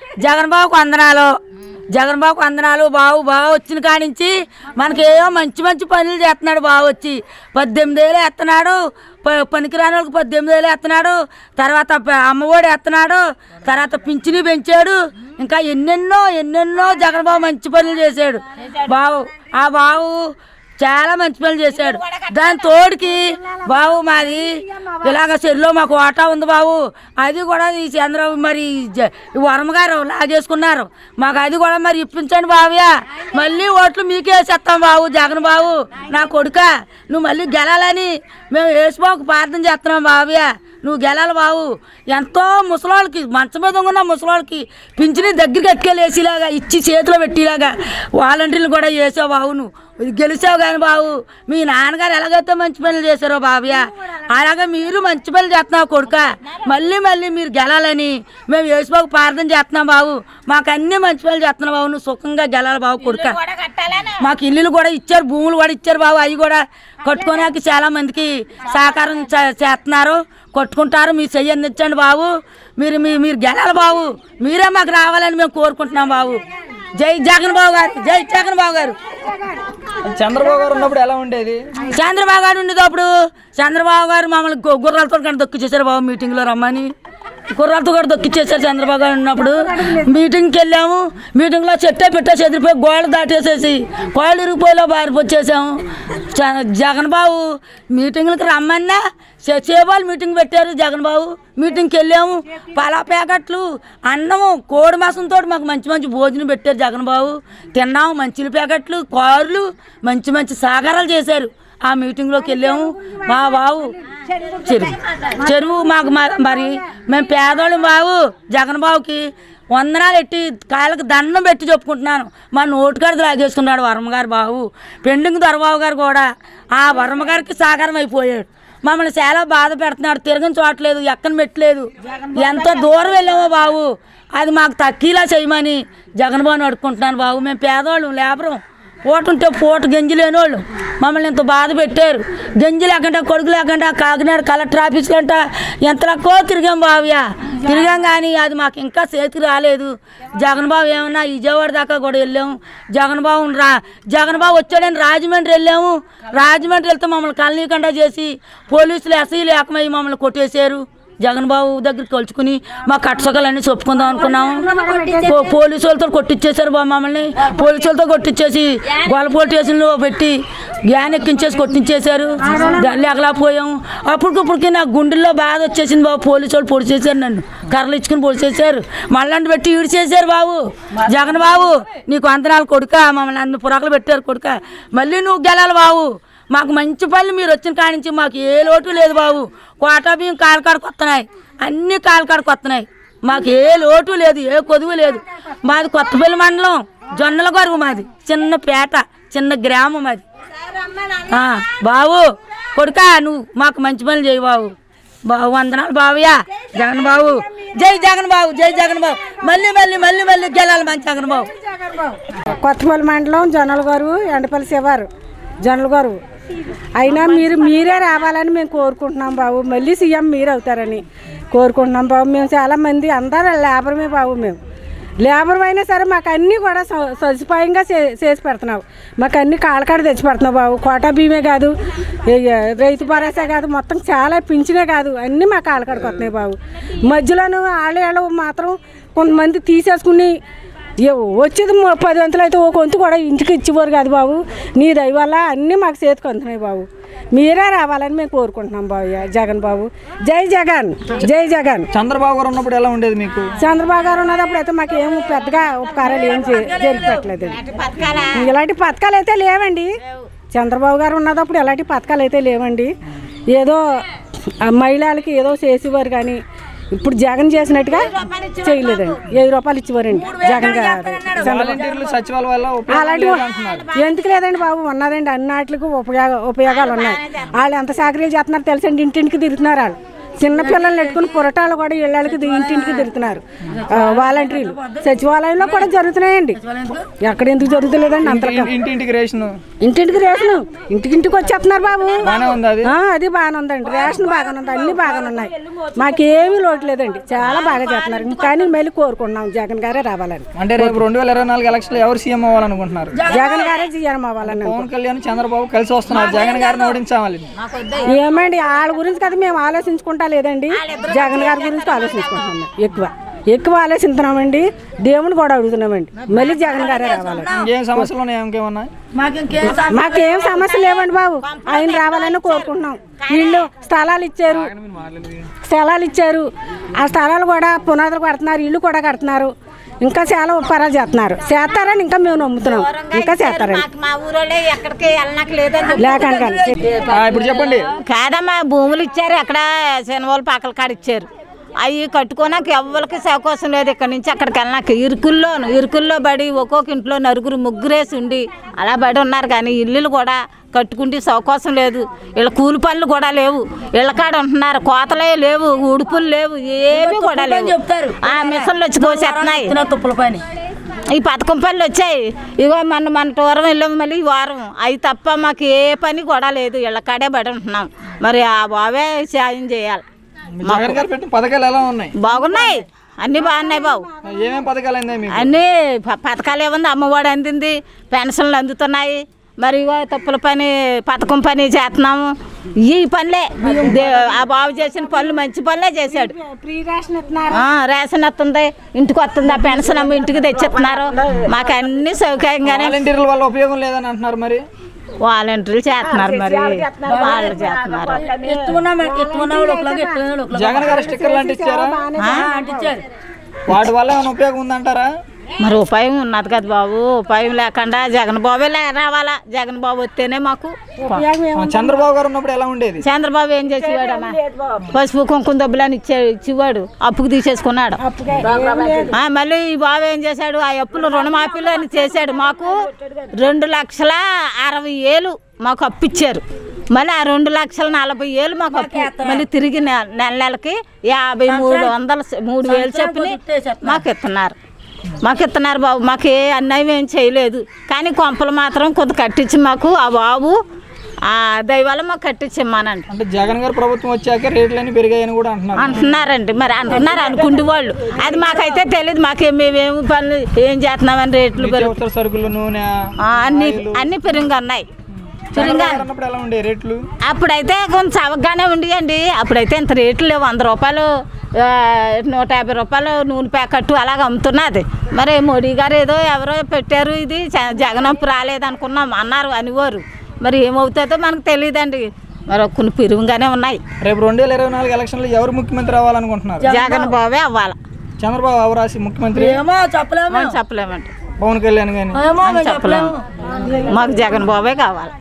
జగన్ బాబుకు వందనాలు జగన్ బాబుకు వందనాలు బాబు బాగా వచ్చిన కానించి మనకి ఏవో మంచి మంచి పనులు చేస్తున్నాడు బాగా వచ్చి పద్దెనిమిది వేలు ఎత్తున్నాడు ప- పనికిరాని వాళ్ళకి పద్దెనిమిది వేలు ఎత్తున్నాడు తర్వాత ప- అమ్మఒడి ఎత్తున్నాడు తర్వాత పింఛని పెంచాడు ఇంకా ఎన్నెన్నో ఎన్నెన్నో జగన్ బాబు మంచి పనులు చేశాడు బాబు ఆ బాబు చాలా మంచి పనులు చేశాడు దాని తోడుకి బాబు మాది ఇలాగ చెరులో మాకు వాటా ఉంది బాబు అది కూడా ఈ చంద్రబాబు మరి జ- ఈ వరమ గారు లాగేసుకున్నారు మాకు అది కూడా మరి ఇప్పించండి బాబుయా మళ్ళీ ఓట్లు మీకే వేసేస్తాం బాబు జగన్ బాబు నా కొడుక నువ్వు మళ్ళీ గెలాలని మేము వేసిపోక ప్రార్థన చేస్తున్నాం బాబుయా నువ్వు గెలాలి బాబు ఎంతో ముసలోళ్ళకి మంచం మీద ఉన్న ముసలోళ్ళకి పింఛని దగ్గరికి ఎట్టుకెళ్ళేసేలాగా ఇచ్చి చేతిలో పెట్టేలాగా వాలంటీర్లు కూడా చేసావు బాబు నువ్వు ఇది గెలిచావు కానీ బాబు మీ నాన్నగారు ఎలాగైతే మంచి పనులు చేశారో బాబయ్య అలాగే మీరు మంచి పనులు చేస్తున్నావు కొడుక మళ్ళీ మళ్ళీ మీరు గెలాలని మేము వేసిపోక ప్రార్థన చేస్తున్నాం బాబు మాకు అన్ని మంచి పనులు చేస్తున్నావు బాబు నువ్వు సుఖంగా గెలాలి బాబు కొడుక మాకు ఇల్లులు కూడా ఇచ్చారు భూములు కూడా ఇచ్చారు బాబు అవి కూడా కట్టుకోడానికి చాలా మందికి సహకారం చే- చేస్తున్నారు కొట్టుకుంటారు మీరు చెయ్యి అందించండి బాబు మీరు మీ మీరు గెలాలి బాబు మీరే మాకు రావాలని మేము కోరుకుంటున్నాం బాబు జై జగన్ బాబు గారు జై జగన్ బాబు గారు చంద్రబాబు గారు ఉన్నప్పుడు ఎలా ఉండేది చంద్రబాబు గారు ఉండేటప్పుడు చంద్రబాబు గారు మమ్మల్ని గు- గుర్రాలతో కానీ దొక్కిచ్చేసారు బాబు మీటింగ్లో రమ్మని గుర్రాలతో కూడా దొక్కిచ్చేసారు చంద్రబాబు గారు ఉన్నప్పుడు మీటింగ్కి వెళ్ళాము మీటింగ్లో చెట్టే పెట్టేసి ఎదిరిపోయి గోడలు దాటేసేసి కోళ్ళు ఇరిగిపోయిలో బారిపోచ్చేసాము చ- జగన్ బాబు మీటింగ్లకు రమ్మన్నా చే- చేబాలు మీటింగ్ పెట్టారు జగన్ బాబు మీటింగ్కి వెళ్ళాము పలా ప్యాకెట్లు అన్నము కోడి మాసంతో మాకు మంచి మంచి భోజనం పెట్టారు జగన్ బాబు తిన్నాము మంచి ప్యాకెట్లు కార్లు మంచి మంచి సాగరాలు చేశారు ఆ మీటింగ్లోకి వెళ్ళాము మా బాబు చెరువు చెరువు మాకు మ- మరి మేము పేదోళ్ళం బాబు జగన్ బాబుకి వందనాలు ఎట్టి కాళ్ళకి దండం పెట్టి చెప్పుకుంటున్నాను మా నోటుగారు లాగేసుకున్నాడు వర్మగారు బాబు పెండింగ్ దొరబాబు గారు కూడా ఆ వర్మగారికి సాకారం అయిపోయాడు మమ్మల్ని చాలా బాధ పెడుతున్నాడు తిరగని చోట్లేదు ఎక్కని పెట్టలేదు ఎంత దూరం వెళ్ళామో బాబు అది మాకు తక్కువలా చేయమని జగన్ బాబుని అడుక్కుంటున్నాను బాబు మేము పేదవాళ్ళం లేబరం పూట ఉంటే పూట గంజి లేనోళ్ళు మమ్మల్ని ఇంత బాధ పెట్టారు గంజి లేకుండా కొడుకు లేకుండా కాకినాడ కలెక్టర్ ఆఫీస్లో అంట ఎంత లక్కో తిరిగాం బాబుయా తిరిగాం కానీ అది మాకు ఇంకా చేతికి రాలేదు జగన్ బాబు ఏమన్నా విజయవాడ దాకా కూడా వెళ్ళాము జగన్ బాబు రా జగన్ బాబు వచ్చాడని రాజమండ్రి వెళ్ళాము రాజమండ్రి వెళ్తే మమ్మల్ని కలనీయకుండా చేసి పోలీసులు ఎస్ఐలు ఏకమై మమ్మల్ని కొట్టేశారు జగన్ బాబు దగ్గరికి కలుచుకుని మా కట్టసకాలన్నీ చెప్పుకుందాం అనుకున్నాము పో- పోలీసు వాళ్ళతో కొట్టించేశారు బాబు మమ్మల్ని పోలీసు వాళ్ళతో కొట్టించేసి గొల్లపోటు స్టేషన్లో పెట్టి గ్యాన్ ఎక్కించేసి కొట్టించేశారు లేకలేకపోయాము అప్పటికప్పటికి నాకు గుండెల్లో బాధ వచ్చేసింది బాబు పోలీసు వాళ్ళు పొడి చేశారు నన్ను కర్రలు ఇచ్చుకుని పొడి చేశారు మళ్ళీ పెట్టి ఈడు చేశారు బాబు జగన్ బాబు నీకు అంతనాలు కొడుక మమ్మల్ని అన్ని పురాకులు పెట్టారు కొడుక మళ్ళీ నువ్వు గెలాలి బాబు మాకు మంచి పనులు మీరు వచ్చిన కాడి నుంచి మాకు ఏ లోటు లేదు బాబు కోటా బియ్యం కాలకాడకు వస్తున్నాయి అన్ని కాలకాడకు వస్తున్నాయి మాకు ఏ లోటు లేదు ఏ కొదువు లేదు మాది కొత్తపల్లి మండలం జొన్నల గరువు మాది చిన్న పేట చిన్న గ్రామం అది ఆ, బాబు కొడుకా నువ్వు మాకు మంచి పనులు చేయి బాబు బాబు వందనాలు బాబుయా జగన్ బాబు జై జగన్ బాబు జై జగన్ బాబు మళ్ళీ మళ్ళీ మళ్ళీ మళ్ళీ గెలాలి మంచి జగన్ బాబు కొత్తపల్లి మండలం జొన్నల గారు ఎండపల్లి శివారు జొన్నల గారు అయినా మీరు మీరే రావాలని మేము కోరుకుంటున్నాం బాబు మళ్ళీ సీఎం మీరు అవుతారని కోరుకుంటున్నాం బాబు మేము చాలా మంది అందరూ లేబరమే బాబు మేము లేబర్ అయినా సరే మాకు అన్నీ కూడా స- సదుపాయంగా చే- చేసి పెడుతున్నావు మాకు అన్ని కాళ్ళకాడ తెచ్చి పెడుతున్నావు బాబు కోటా బియ్యమే కాదు ఏ- ఏ- రైతు భరోసా కాదు మొత్తం చాలా పింఛనే కాదు అన్నీ మా కాళ్ళకాడికి వస్తున్నాయి బాబు మధ్యలోనూ వాళ్ళు వీళ్ళు మాత్రం కొంతమంది తీసేసుకుని ఏ వచ్చేది మ- పది వంతులు అయితే ఒక వంతు కూడా ఇంటికి ఇచ్చేవారు కాదు బాబు నీ దయ వల్ల అన్నీ మాకు చేతికి అందుతున్నాయి బాబు మీరే రావాలని మేము కోరుకుంటున్నాం బాబు జగన్ బాబు జై జగన్ జై జగన్ చంద్రబాబు గారు ఉన్నప్పుడు ఎలా ఉండేది మీకు చంద్రబాబు గారు ఉన్నప్పుడు అయితే మాకు ఏం పెద్దగా ఉపకారాలు ఏం చే- జరిగి పెట్టలేదు ఇలాంటి పథకాలు అయితే లేవండి చంద్రబాబు గారు ఉన్నప్పుడు ఎలాంటి పథకాలు అయితే లేవండి ఏదో ఆ మహిళలకి ఏదో చేసేవారు కానీ ఇప్పుడు జగన్ చేసినట్టుగా చేయలేదండి ఏడు రూపాయలు ఇచ్చేవారండి జగన్ గారు చంద్రబాబు వాలంటీర్లు సచివాలయం వల్ల ఉపయోగం అలాంటి లేదు అంటున్నారు ఎందుకు లేదండి బాబు ఉన్నదండి అన్నిటికి ఉపయోగ ఉపయోగాలు ఉన్నాయి వాళ్ళు ఎంత సాకరీలు చేస్తున్నారు తెలుసండి ఇంటింటికి తిరుగుతున్నారు వాళ్ళు చిన్న పిల్లల్ని పెట్టుకుని పురటాలు కూడా ఇళ్ళకి ఇంటింటికి తిరుగుతున్నారు ఆ, వాలంటీర్లు సచివాలయంలో కూడా జరుగుతున్నాయండి ఎక్కడ ఎందుకు జరుగుతలేదండి అంతగా ఇంటింటికి రేషన్ ఇంటింటికి రేషన్ ఇంటికింటికి వచ్చేస్తున్నారు బాబు బాగానే ఉంది అది ఆ, అది బాగానే ఉందండి రేషన్ బాగానే ఉంది అన్ని బాగానే ఉన్నాయి మాకేమీ లోటు లేదండి చాలా బాగా చేస్తున్నారు కానీ మళ్ళీ కోరుకుంటున్నాం జగన్ గారే రావాలని అంటే రేపు రెండు వేల ఇరవై నాలుగు ఎలక్షన్లు ఎవరు సీఎం అవ్వాలనుకుంటున్నారు జగన్ గారే జీఎం అవ్వాలని పవన్ కళ్యాణ్ చంద్రబాబు కలిసి వస్తున్నారు జగన్ గారిని ఓడించాలి ఏమండి వాళ్ళ గురించి కదా మేము ఆలోచించుకుంటా లేదండి జగన్ గారి గురించి ఆలోచించుకుంటున్నాం మేము ఎక్కువ ఎక్కువ ఆలోచిస్తున్నామండి దేవుని కూడా అడుగుతున్నామండి మళ్ళీ జగన్ గారే రావాలి ఇంకేం సమస్యలు ఉన్నాయి ఇంకేమన్నా మాకు ఇంకేం సా- మాకేం సమస్య లేవండి బాబు ఆయన రావాలని కోరుకుంటున్నాం ఇల్లు స్థలాలు ఇచ్చారు స్థలాలు ఇచ్చారు ఆ స్థలాలు కూడా పునాదులు కడుతున్నారు ఇల్లు కూడా కడుతున్నారు ఇంకా చాలా ఉపకారాలు చేస్తున్నారు చేస్తారని ఇంకా మేము నమ్ముతున్నాం ఇంకా చేస్తారని మాకు మా ఊరోళ్ళే ఎక్కడికి వెళ్ళనక్క లేదని లేకండి కానీ ఆ, ఇప్పుడు చెప్పండి కాదమ్మా భూములు ఇచ్చారు ఎక్కడ శనివాళ్ళు పక్కల కాడ ఇచ్చారు అవి కట్టుకోనాక ఎవ్వరికి అవకాశం లేదు ఇక్కడ నుంచి అక్కడికి వెళ్ళినాక ఇరుకుల్లో ఇరుకుల్లో పడి ఒక్కొక్క ఇంట్లో నలుగురు ముగ్గురేసి ఉండి అలా పడి ఉన్నారు కానీ ఇల్లులు కూడా కట్టుకుంటే అవకాశం లేదు వీళ్ళ కూలి పనులు కూడా లేవు ఇళ్ళకాడ ఉంటున్నారు కోతలే లేవు ఉడుపులు లేవు ఏమీ కూడా లేవు చెప్తారు. ఆ మిషన్లు వచ్చి కోసేస్తున్నాయి తిన్న తుప్పల పని ఈ పథకం పనులు వచ్చాయి ఇగో మన మన టూరం వెళ్ళాము మళ్ళీ ఈ వారం అవి తప్ప మాకు ఏ పని కూడా లేదు ఇళ్ళకాడే పడి ఉంటున్నాం మరి ఆ బావే సాయం చేయాలి జగన్ గారు పెట్టిన పథకాలు ఎలా ఉన్నాయి బాగున్నాయి అన్నీ బాగున్నాయి బాబు ఏమేం పథకాలు అయిందా మీకు అన్నీ ప- పథకాలు ఏముంది అమ్మఒడి అందింది పెన్షన్లు అందుతున్నాయి మరి ఇగో తప్పుల పని పథకం పని చేస్తున్నాము ఈ పనులే దే- ఆ బాబు చేసిన పనులు మంచి పనులే చేశాడు ఫ్రీ రేషన్ ఇస్తున్నారు ఆ, రేషన్ వస్తుంది ఇంటికి వస్తుంది ఆ పెన్షన్ అమ్మ ఇంటికి తెచ్చిస్తున్నారు మాకు అన్ని సౌకర్యంగానే వాలంటీర్ల వల్ల ఉపయోగం లేదని అంటున్నారు మరి వాలంటీర్లు చేస్తున్నారు మరి వాళ్ళు చేస్తున్నారు ఎత్తుకున్నా ఎత్తుకున్నా వాళ్ళు ఒకలాగా ఎత్తుకున్నా వాళ్ళు ఒకలాగా జగన్ గారు స్టిక్కర్లు అంటించారా ఆ, అంటించారు వాటి వల్ల ఏమైనా ఉపయోగం ఉందంటారా మరి ఉపాయం ఉన్నది కదా బాబు ఉపాయం లేకుండా జగన్ బాబే లే- రావాలా జగన్ బాబు వస్తేనే మాకు ఆ, చంద్రబాబు గారు ఉన్నప్పుడు ఎలా ఉండేది చంద్రబాబు ఏం చేసేవాడమ్మా పసుపు కుంకుమ డబ్బులని ఇచ్చే ఇచ్చేవాడు అప్పుకు తీసేసుకున్నాడు ఆ, మళ్ళీ ఈ బాబు ఏం చేశాడు ఆ అప్పులు రుణమాఫీలు అని చేశాడు మాకు రెండు లక్షల అరవై ఏళ్ళు మాకు అప్పు ఇచ్చారు మళ్ళీ ఆ రెండు లక్షల నలభై ఏళ్ళు మాకు అప్పు మళ్ళీ తిరిగి నెల నెల నెలకి యాభై మూడు వందల మూడు వేలు చెప్పి మాకు ఇస్తున్నారు మాకు ఇస్తున్నారు బాబు మాకు ఏ అన్యాయం ఏం చేయలేదు కానీ కొంపలు మాత్రం కొంత కట్టించి మాకు ఆ బాబు ఆ దయవల్ల మాకు కట్టించిమ్మానండి అంటే జగన్ గారు ప్రభుత్వం వచ్చాక రేట్లన్నీ పెరిగాయని కూడా అంటున్నారు అంటున్నారండి మరి అంటున్నారు అనుకుంటే వాళ్ళు అది మాకైతే తెలియదు మాకేం మేమేమి పనులు ఏం చేస్తున్నామని రేట్లు పెరుగు నిత్యావసర సరుకులు నూనె ఆ, అన్ని అన్ని పెరుగు ఉన్నాయి పెరుగు చంద్రబాబు గారు ఉన్నప్పుడు ఎలా ఉండే రేట్లు అప్పుడైతే కొంచెం చవకగానే ఉండేయండి అప్పుడైతే ఇంత రేట్లు లేవు వంద రూపాయలు ఆ, నూట యాభై రూపాయలు నూనె ప్యాకెట్ అలాగ అమ్ముతున్నది మరి మోడీ గారు ఏదో ఎవరో పెట్టారు ఇది జ- జగన్ అప్పు రాలేదు అనుకున్నాం అన్నారు అనివారు మరి ఏమవుతుందో మనకు తెలియదండి మరి కొన్ని పెరుగుగానే ఉన్నాయి రేపు రెండు వేల ఇరవై నాలుగు ఎలక్షన్లో ఎవరు ముఖ్యమంత్రి అవ్వాలనుకుంటున్నారు జగన్ బాబే అవ్వాలి చంద్రబాబు అవరాసి ముఖ్యమంత్రి ఏమో చెప్పలేము మనం చెప్పలేమండి పవన్ కళ్యాణ్ కానీ ఏమో అని మేము చెప్పలేము చెప్పలేము మాకు జగన్ బాబే కావాలి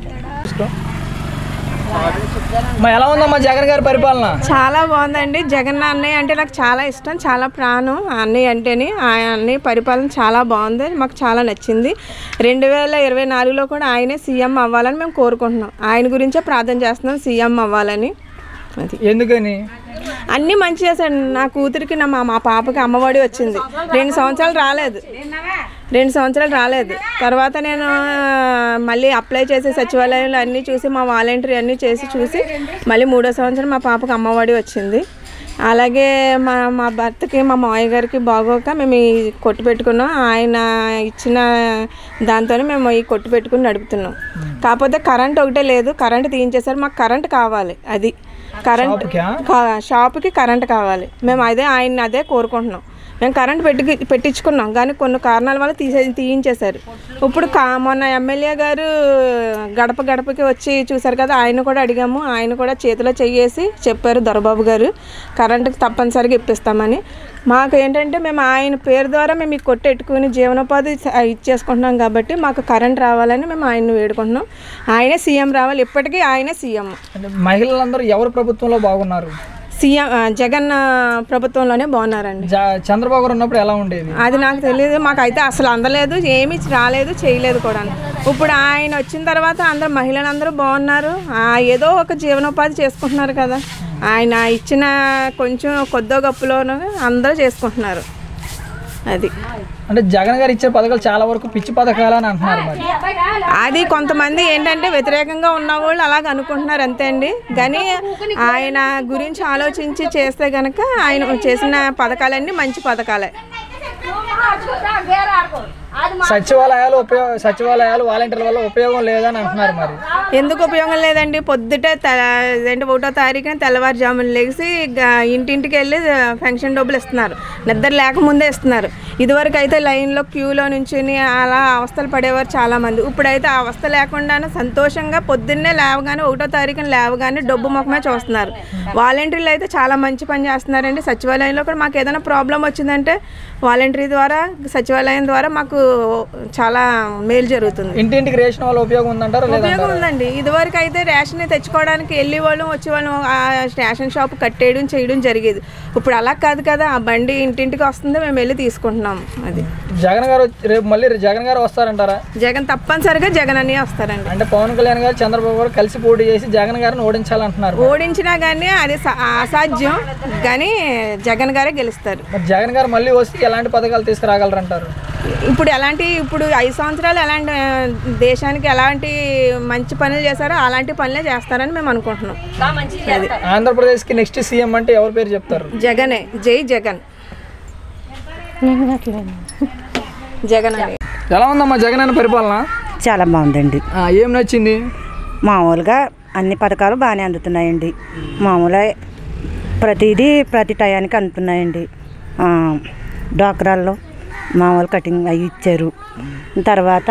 మా ఎలా ఉందమ్మా జగన్ గారి పరిపాలన చాలా బాగుందండి జగన్ అన్నయ్య అంటే నాకు చాలా ఇష్టం చాలా ప్రాణం ఆ అన్నయ్య అంటేనే ఆ అన్నయ్య పరిపాలన చాలా బాగుంది మాకు చాలా నచ్చింది రెండు వేల ఇరవై నాలుగులో కూడా ఆయనే సీఎం అవ్వాలని మేము కోరుకుంటున్నాం ఆయన గురించే ప్రార్థన చేస్తున్నాం సీఎం అవ్వాలని అది ఎందుకని అన్నీ మంచి చేశాడు నా కూతురికి నా మా మా పాపకి అమ్మఒడి వచ్చింది రెండు సంవత్సరాలు రాలేదు రెండు సంవత్సరాలు రాలేదు తర్వాత నేను ఆ, మళ్ళీ అప్లై చేసి సచివాలయంలో అన్నీ చూసి మా వాలంటీర్ అన్నీ చేసి చూసి మళ్ళీ మూడో సంవత్సరం మా పాపకి అమ్మఒడి వచ్చింది అలాగే మా మా భర్తకి మా మావయ్య గారికి బాగోక మేము ఈ కొట్టు పెట్టుకున్నాం ఆయన ఇచ్చిన దాంతోనే మేము ఈ కొట్టు పెట్టుకుని నడుపుతున్నాం కాకపోతే కరెంట్ ఒకటే లేదు కరెంట్ తీయించేసారు మాకు కరెంట్ కావాలి అది కరెంట్ షాపుకా? కా- షాప్కి కరెంట్ కావాలి మేము అదే ఆయన్ని అదే కోరుకుంటున్నాం మేము కరెంట్ పెట్టి పెట్టించుకున్నాం కానీ కొన్ని కారణాల వల్ల తీసే తీయించేశారు ఇప్పుడు కా మొన్న ఎమ్మెల్యే గారు గడప గడపకి వచ్చి చూశారు కదా ఆయన కూడా అడిగాము ఆయన కూడా చేతిలో చెయ్యేసి చెప్పారు దొరబాబు గారు కరెంటుకి తప్పనిసరిగా ఇప్పిస్తామని మాకు ఏంటంటే మేము ఆయన పేరు ద్వారా మేము ఈ కొట్టెట్టుకుని జీవనోపాధి స- ఇచ్చేసుకుంటున్నాం కాబట్టి మాకు కరెంట్ రావాలని మేము ఆయన్ని వేడుకుంటున్నాం ఆయనే సీఎం రావాలి ఇప్పటికీ ఆయనే సీఎం అంటే మహిళలందరూ ఎవరు ప్రభుత్వంలో బాగున్నారు సీఎం ఆ, జగన్ ఆ, ప్రభుత్వంలోనే బాగున్నారండి జ- చంద్రబాబు గారు ఉన్నప్పుడు ఎలా ఉండేది అది నాకు తెలియదు మాకైతే అసలు అందలేదు ఏమీ రాలేదు చేయలేదు కూడా ఇప్పుడు ఆయన వచ్చిన తర్వాత అందరు మహిళలు అందరూ బాగున్నారు ఆ, ఏదో ఒక జీవనోపాధి చేసుకుంటున్నారు కదా ఆయన ఇచ్చిన కొంచెం కొద్దో గప్పులోనూ అందరూ చేసుకుంటున్నారు అది అంటే జగన్ గారు ఇచ్చే పథకాలు చాలా వరకు పిచ్చి పథకాలు అని అంటున్నారు మరి అది కొంతమంది ఏంటంటే వ్యతిరేకంగా ఉన్న వాళ్ళు అలాగ అనుకుంటున్నారు అంతే అండి కానీ ఆయన గురించి ఆలోచించి చేస్తే గనక ఆయన చేసిన పథకాలన్నీ మంచి పథకాలే సచివాలయాలు ఉపయోగ సచివాలయాలు వాలంటీర్ల వల్ల ఉపయోగం లేదని అంటున్నారు మరి ఎందుకు ఉపయోగం లేదండి పొద్దుటే తెల ఏంటి ఒకటో తారీఖున తెల్లవారుజామున లేచి గ- ఇంటింటికి వెళ్ళి పెన్షన్ డబ్బులు ఇస్తున్నారు నిద్ర లేకముందే ఇస్తున్నారు ఇదివరకు అయితే లైన్లో క్యూలో నుంచుని అలా అవస్థలు పడేవారు చాలామంది ఇప్పుడైతే ఆ అవస్థ లేకుండానే సంతోషంగా పొద్దున్నే లేవగానే ఒకటో తారీఖున లేవగానే డబ్బు ముఖమే చూస్తున్నారు వాలంటీర్లు అయితే చాలా మంచి పని చేస్తున్నారండి సచివాలయంలో కూడా మాకు ఏదైనా ప్రాబ్లం వచ్చిందంటే వాలంటీర్ ద్వారా సచివాలయం ద్వారా మాకు చాలా మేలు జరుగుతుంది ఇంటింటికి రేషన్ వల్ల ఉపయోగం ఉందంటారా లేదా ఉపయోగం ఉందండి ఇదివరకు అయితే రేషన్ తెచ్చుకోవడానికి వెళ్ళి వాళ్ళం వచ్చేవాళ్ళం ఆ రేషన్ షాప్ కట్టేయడం చేయడం జరిగేది ఇప్పుడు అలా కాదు కదా ఆ బండి ఇంటింటికి వస్తుంది మేము వెళ్ళి తీసుకుంటున్నాం అది జగన్ గారు వచ్చి- రేపు మళ్ళీ జగన్ గారు వస్తారంటారా జగన్ తప్పనిసరిగా జగన్ అన్నీ వస్తారండి అంటే పవన్ కళ్యాణ్ గారు చంద్రబాబు గారు కలిసి పోటీ చేసి జగన్ గారిని ఓడించాలంటున్నారు ఓడించినా కానీ అది స- అసాధ్యం కానీ జగన్ గారే గెలుస్తారు మరి జగన్ గారు మళ్ళీ వస్తే ఎలాంటి పథకాలు తీసుకురాగలరంటారు ఇప్పుడు ఎలాంటి ఇప్పుడు ఐదు సంవత్సరాలు ఎలాంటి ఆ, దేశానికి ఎలాంటి మంచి పనులు చేశారో అలాంటి పనులే చేస్తారని మేము అనుకుంటున్నాం అది ఆంధ్రప్రదేశ్కి నెక్స్ట్ సీఎం అంటే ఎవరి పేరు చెప్తారు జగనే జై జగన్ జగన్ అని ఎలా ఉందమ్మా జగన్ అన్న పరిపాలన చాలా బాగుందండి ఆ, ఏం నచ్చింది మామూలుగా అన్ని పథకాలు బాగానే అందుతున్నాయండి మామూలుగా ప్రతిదీ ప్రతి టయానికి అందుతున్నాయండి ఆ, డ్వాక్రాల్లో మామూలు కటింగ్ అవి ఇచ్చారు తర్వాత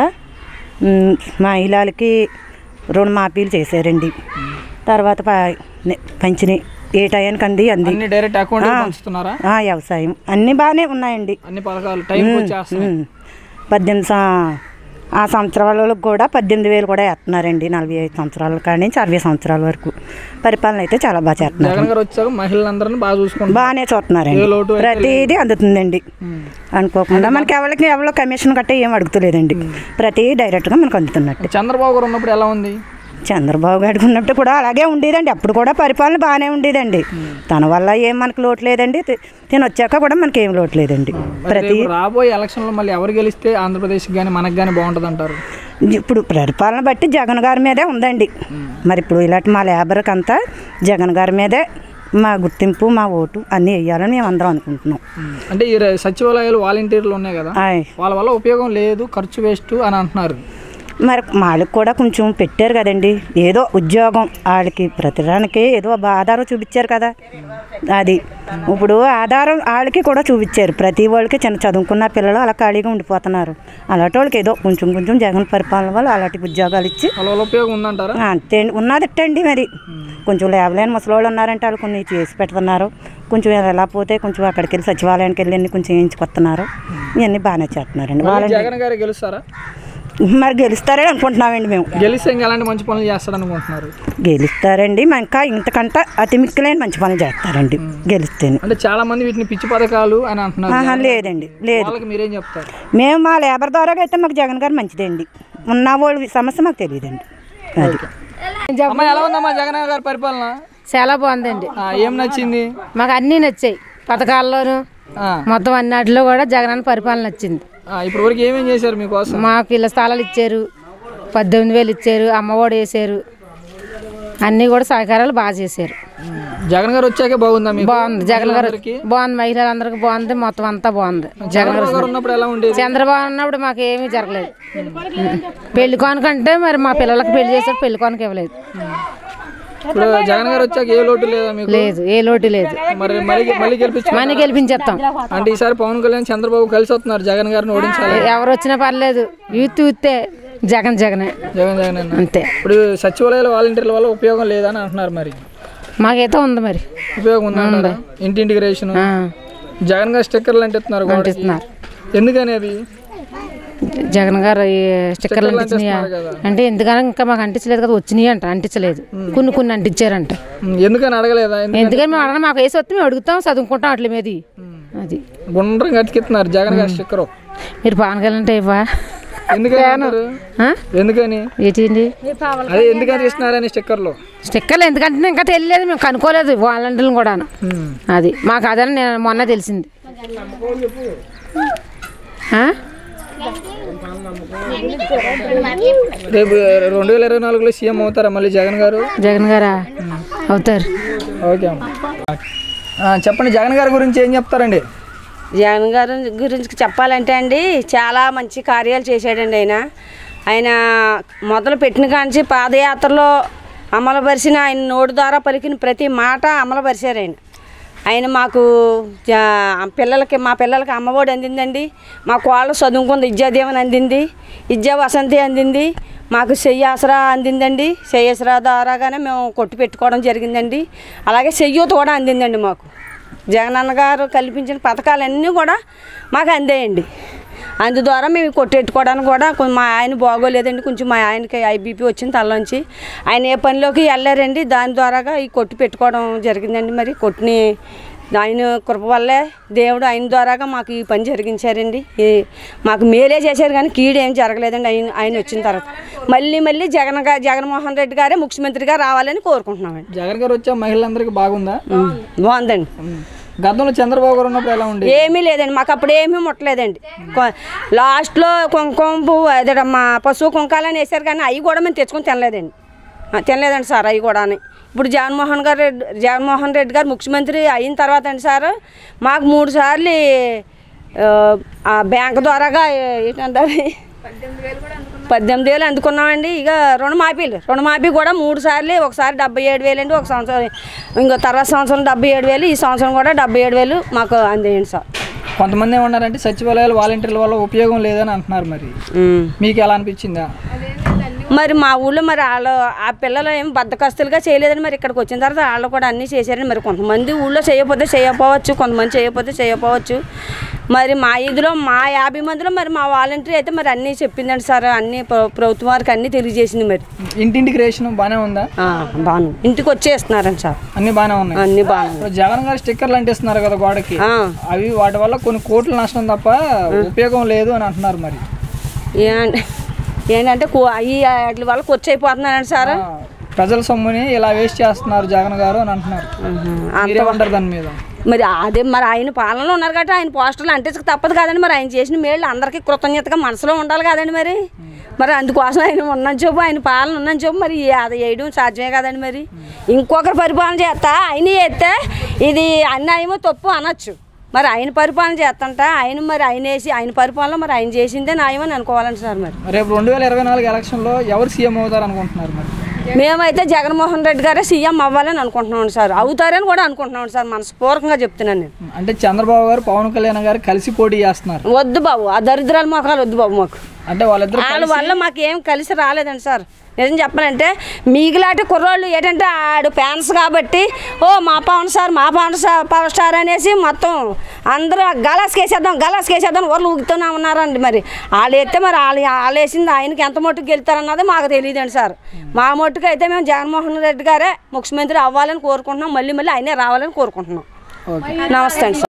మ్, మహిళలకి రుణమాఫీలు చేశారండి తర్వాత ప- నే- పెంచినాయి ఏ టయానికి అంది అంది అన్ని డైరెక్ట్ అకౌంట్ ఆ. పంచుతున్నారా ఆ, వ్యవసాయం అన్నీ బాగానే ఉన్నాయండి అన్ని పథకాలు టైం వచ్చేస్తున్నాయి ఉమ్. పద్దెనిమిది సం- ఆ సంవత్సరాలకు కూడా పద్దెనిమిది వేలు కూడా వేస్తున్నారండి నలభై ఐదు సంవత్సరాల కాడి నుంచి అరవై సంవత్సరాల వరకు పరిపాలన అయితే చాలా బాగా చేస్తున్నారు జగన్ గారు వచ్చాక మహిళలందరినీ బాగా చూసుకుంటారు బాగానే చూస్తున్నారండి ఏ లోటు అయితే ప్రతిదీ అందుతుందండి అనుకోకుండా మనకి ఎవరికి ఎవరో కమిషన్ గట్ట ఏం అడుగుతలేదండి ప్రతి డైరెక్ట్గా మనకు అందుతున్నట్టు చంద్రబాబు గారు ఉన్నప్పుడు ఎలా ఉంది చంద్రబాబు గారికి ఉన్నప్పుడు కూడా అలాగే ఉండేదండి అప్పుడు కూడా పరిపాలన బాగానే ఉండేదండి తన వల్ల ఏం మనకు లోటు లేదండి తి- తిని వచ్చాక కూడా మనకి ఏం లోటు లేదండి మరి ప్రతి రేపు రాబోయే ఎలక్షన్లో మళ్ళీ ఎవరు గెలిస్తే ఆంధ్రప్రదేశ్కి కానీ మనకు కానీ బాగుంటుంది అంటారు ఇప్పుడు పరిపాలన బట్టి జగన్ గారి మీదే ఉందండి మరి ఇప్పుడు ఇలాంటి మా లేబర్కి అంతా జగన్ గారి మీదే మా గుర్తింపు మా ఓటు అన్నీ వేయాలని మేము అందరం అనుకుంటున్నాం అంటే ఈ ర- సచివాలయాలు వాలంటీర్లు ఉన్నాయి కదా ఆయ్. వాళ్ళ వల్ల ఉపయోగం లేదు ఖర్చు వేస్ట్ అని అంటున్నారు మరి వాళ్ళకి కూడా కొంచెం పెట్టారు కదండి ఏదో ఉద్యోగం వాళ్ళకి ప్రతిదానికి ఏదో ఒక ఆధారం చూపించారు కదా అది ఇప్పుడు ఆధారం వాళ్ళకి కూడా చూపించారు ప్రతి వాళ్ళకి చిన్న చదువుకున్న పిల్లలు అలా ఖాళీగా ఉండిపోతున్నారు అలాంటి వాళ్ళకి ఏదో కొంచెం కొంచెం జగన్ పరిపాలన వల్ల అలాంటి ఉద్యోగాలు ఇచ్చి వాళ్ళ వల్ల ఉపయోగం ఉందంటారా ఆ, అంతే అండి ఉన్నదిట్టండి మరి కొంచెం లేవలేని ముసలోళ్ళు ఉన్నారంటే వాళ్ళు కొన్ని చేసి పెడుతున్నారు కొంచెం ఎలా పోతే కొంచెం అక్కడికి వెళ్ళి సచివాలయానికి వెళ్ళి అన్ని కొంచెం వేయించుకొస్తున్నారు ఇవన్నీ బాగానే చేస్తున్నారండి మళ్ళీ వాళ్ళని జగన్ గారు గెలుస్తారా మరి గెలుస్తారని అనుకుంటున్నామండి మేము గెలిస్తే ఇంకా ఎలాంటి మంచి పనులు చేస్తాడు అనుకుంటున్నారు గెలుస్తారండి మా ఇంకా ఇంతకంటే అతి మిక్కిలేని మంచి పనులు చేస్తారండి గెలిస్తేనే అంటే చాలా మంది వీటిని పిచ్చి పథకాలు అని అంటున్నారు ఆహా, లేదండి లేదు వాళ్ళకి మీరేం చెప్తారు మేము మా లేబర్ ద్వారా అయితే మాకు జగన్ గారు మంచిదండి ఉన్న వాళ్ళ సమస్య మాకు తెలియదండి అది అమ్మ ఎలా ఉందమ్మా జగన్ గారి పరిపాలన చాలా బాగుందండి ఆ, ఏం నచ్చింది మాకు అన్నీ నచ్చాయి పథకాల్లోనూ ఆ, మొత్తం అన్నిటిలో కూడా జగనన్న పరిపాలన నచ్చింది ఆ, ఇప్పటి వరకు ఏమేం చేశారు మీకోసం మాకు ఇళ్ళ స్థలాలు ఇచ్చారు పద్దెనిమిది వేలు ఇచ్చారు అమ్మఒడి వేసారు అన్నీ కూడా సహకారాలు బాగా చేశారు జగన్ గారు వచ్చాకే బాగుందా మీకు బాగుంది జగన్ గారు మహిళలందరికీ? బాగుంది మహిళలందరికీ బాగుంది మొత్తం అంతా బాగుంది జగన్ గారు చంద్రబాబు గారు ఉన్నప్పుడు ఎలా ఉండేది చంద్రబాబు ఉన్నప్పుడు మాకు ఏమీ జరగలేదు పెళ్లి కానుకంటే మరి మా పిల్లలకి పెళ్లి చేశారు పెళ్లి కానుక ఇవ్వలేదు ఇప్పుడు జగన్ గారు వచ్చాక ఏ లోటు లేదా మీకు లేదు ఏ లోటు లేదు మరి మళ్ళీ మళ్ళీ గెలిపించు మనీ గెలిపించేస్తాం అంటే ఈసారి పవన్ కళ్యాణ్ చంద్రబాబు కలిసి వస్తున్నారు జగన్ గారిని ఓడించాలి ఎవరు వచ్చినా పర్లేదు యూత్ యూతే జగన్ జగనే జగన్ జగన్ అన్న అంతే ఇప్పుడు సచివాలయాల వాలంటీర్ల వల్ల ఉపయోగం లేదని అంటున్నారు మరి మాకైతే ఉంది మరి ఉపయోగం ఉందా ఇంటింటికి రేషన్ ఆ, జగన్ గారు స్టిక్కర్లు అంటిస్తున్నారు గోడకి. అంటిస్తున్నారు. ఎందుకని అది జగన్ గారు ఈ స్టిక్కర్లు అంటించినాయా అంటే ఎందుకని ఇంకా మాకు అంటించలేదు కదా వచ్చినాయి అంట అంటించలేదు కొన్ని కొన్ని అంటించారంట ఉమ్, ఎందుకని అడగలేదా ఎందుకు ఎందుకని మేము అడగ మాకు వేసి వస్తే మేము అడుగుతాం చదువుకుంటాం అట్ల మీద అది గుండ్రంగా అతికిస్తున్నారు జగన్ గారి స్టిక్కర్ మీరు పవన్ కళ్యాణ్ అంటే ఇవ్వా ఎందుకని అన్నారు? ఆ? ఎందుకని ఏంటండి అదే ఎందుకని ఇస్తున్నారని స్టిక్కర్లు స్టిక్కర్లు ఎందుకంటే ఇంకా తెలియలేదు మేము కనుక్కోలేదు వాలంటీర్లు కూడా అది మాకు అదని నేను మొన్న తెలిసింది ఆ? రేపు రెండు వేల ఇరవై నాలుగులో సీఎం అవుతారా మళ్ళీ జగన్ గారు జగన్ గారా అవుతారు ఓకే అమ్మ ఆ, చెప్పండి జగన్ గారి గురించి ఏం చెప్తారండి జగన్ గారి గురించి చెప్పాలంటే అండి చాలా మంచి కార్యాలు చేశాడండి ఆయన ఆయన మొదలు పెట్టిన కాంచి పాదయాత్రలో అమలుపరిచిన ఆయన నోటి ద్వారా పలికిన ప్రతి మాట అమలుపరిచారు ఆయన ఆయన మాకు జా- పిల్లలకి మా పిల్లలకి అమ్మఒడి అందిందండి మా కోళ్ళ చదువుకుంది విద్యాదీవన అందింది విద్యా వసంతి అందింది మాకు చెయ్యి ఆసరా అందిందండి చెయ్యి ఆసరా ద్వారాగానే మేము కొట్టు పెట్టుకోవడం జరిగిందండి అలాగే చెయ్యూత కూడా అందిందండి మాకు జగనన్న గారు కల్పించిన పథకాలన్నీ కూడా మాకు అందాయండి అందు ద్వారా మేము కొట్టెట్టుకోవడానికి కూడా కొం- మా ఆయన బాగోలేదండి కొంచెం మా ఆయనకి ఐబీపీ వచ్చింది తలలోంచి ఆయన ఏ పనిలోకి వెళ్ళారండి దాని ద్వారాగా ఈ కొట్టు పెట్టుకోవడం జరిగిందండి మరి కొట్టుని ఆయన కృప వల్లే దేవుడు ఆయన ద్వారాగా మాకు ఈ పని జరిగించారండి ఈ మాకు మేలే చేశారు కానీ కీడు ఏం జరగలేదండి ఆయన ఆయన వచ్చిన తర్వాత మళ్ళీ మళ్ళీ జగన్ గా జగన్మోహన్ రెడ్డి గారే ముఖ్యమంత్రిగా రావాలని కోరుకుంటున్నామండి జగన్ గారు వచ్చే మహిళలందరికీ బాగుందా బాగుందండి గతంలో చంద్రబాబు గారు ఉన్నప్పుడు ఎలా ఉండే ఏమీ లేదండి మాకు అప్పుడు ఏమీ ముట్టలేదండి కొ- లాస్ట్లో కుంకుమ పువ్వు అదేటమ్మా పశువు కుంకాలని వేసారు కానీ అవి కూడా మేము తెచ్చుకొని తినలేదండి ఆ, తినలేదండి సార్ అవి కూడా ఇప్పుడు జగన్మోహన్ గారు రెడ్డి జగన్మోహన్ రెడ్డి గారు ముఖ్యమంత్రి అయిన తర్వాత అండి సార్ మాకు మూడు సార్లు ఆ, ఆ బ్యాంక్ ద్వారాగా ఏ- ఏంటంటారు పద్దెనిమిది వేలు అందుకున్నామండి ఇక రుణమాఫీలు రుణమాఫీ కూడా మూడు సార్లు ఒకసారి డెబ్బై ఏడు వేలు అండి ఒక సంవత్సరం ఇంకో తర్వాత సంవత్సరం డెబ్బై ఏడు వేలు ఈ సంవత్సరం కూడా డెబ్బై ఏడు వేలు మాకు అందేయండి సార్ కొంతమంది ఏమన్నారంటే సచివాలయాలు వాలంటీర్ల వల్ల ఉపయోగం లేదని అంటున్నారు మరి మీకు ఎలా అనిపించిందా మరి మా ఊళ్ళో మరి వాళ్ళు ఆ పిల్లలు ఏం బద్దకస్తులుగా చేయలేదని మరి ఇక్కడికి వచ్చిన తర్వాత వాళ్ళు కూడా అన్నీ చేశారని మరి కొంతమంది ఊళ్ళో చేయకపోతే చేయకపోవచ్చు కొంతమంది చేయకపోతే చేయకపోవచ్చు మరి మా ఇదిలో మా యాభై మందిలో మరి మా వాలంటీర్ అయితే మరి అన్నీ చెప్పిందండి సార్ అన్నీ ప్ర- ప్రభుత్వం వారికి అన్నీ తెలియజేసింది మరి ఇంటింటికి రేషన్ బాగానే ఉందా ఆ, బాను ఇంటికి వచ్చేస్తున్నారండి సార్ అన్ని బాగానే ఉన్నాయి అన్నీ బాగా ఇప్పుడు జగన్ గారు స్టిక్కర్లు అంటిస్తున్నారు కదా గోడకి ఆ. అవి వాటి వల్ల కొన్ని కోట్ల నష్టం తప్ప ఉపయోగం లేదు అని అంటున్నారు మరి ఏంటి ఏంటంటే కో- అవి వాటి వల్ల ఖర్చు అయిపోతున్నారండి సార్ ఆ, ప్రజల సొమ్ముని ఇలా వేస్ట్ చేస్తున్నారు జగన్ గారు అని అంటున్నారు మీరేమంటారు దాని మీద మరి అదే మరి ఆయన పాలనలో ఉన్నారు కాబట్టి ఆయన పోస్టర్లు అంటించక తప్పదు కదండి మరి ఆయన చేసిన మేళ్ళు అందరికీ కృతజ్ఞతగా మనసులో ఉండాలి కదండి మరి మరి అందుకోసం ఆయన ఉన్న చూపు ఆయన పాలన ఉన్న చూపు మరి అది వేయడం సాధ్యమే కదండి మరి ఇంకొకరు పరిపాలన చేస్తా ఆయన చేస్తే ఇది అన్యాయమో తప్పు అనొచ్చు మరి ఆయన పరిపాలన చేస్తుంట ఆయన మరి ఆయన వేసి ఆయన పరిపాలన మరి ఆయన చేసిందే న్యాయమని అనుకోవాలండి సార్ మరి రేపు రెండు వేల ఇరవై నాలుగు ఎలక్షన్లో ఎవరు సీఎం అవుతారు అనుకుంటున్నారు మరి మేమైతే జగన్మోహన్ రెడ్డి గారే సీఎం అవ్వాలని అనుకుంటున్నాం సార్ అవుతారని కూడా అనుకుంటున్నాం సార్ మనస్ఫూర్వకంగా చెప్తున్నాను నేను అంటే చంద్రబాబు గారు పవన్ కళ్యాణ్ గారు కలిసి పోటీ చేస్తున్నారు వద్దు బాబు ఆ దరిద్రాల మొఖాలు వద్దు బాబు మాకు అంటే వాళ్ళిద్దరు వాళ్ళ వల్ల మాకు ఏం కలిసి రాలేదండి సార్ నిజం చెప్పాలంటే మీకులాంటి కుర్రోళ్ళు ఏంటంటే ఆడు ఫ్యాన్స్ కాబట్టి ఓ మా పవన్ సార్ మా పవన్ సార్ పవర్ స్టార్ అనేసి మొత్తం అందరూ గలాస్కి వేసేద్దాం గలాస్కి వేసేద్దాం ఊర్లు ఊగుతూనే ఉన్నారండి మరి వాళ్ళు ఎత్తే మరి వాళ్ళు వాళ్ళు వేసింది ఆయనకి ఎంత మట్టుకు గెలుతారన్నది మాకు తెలియదండి సార్ మా మట్టుకు అయితే మేము జగన్మోహన్ రెడ్డి గారే ముఖ్యమంత్రి అవ్వాలని కోరుకుంటున్నాం మళ్ళీ మళ్ళీ ఆయనే రావాలని కోరుకుంటున్నాం నమస్తే అండి సార్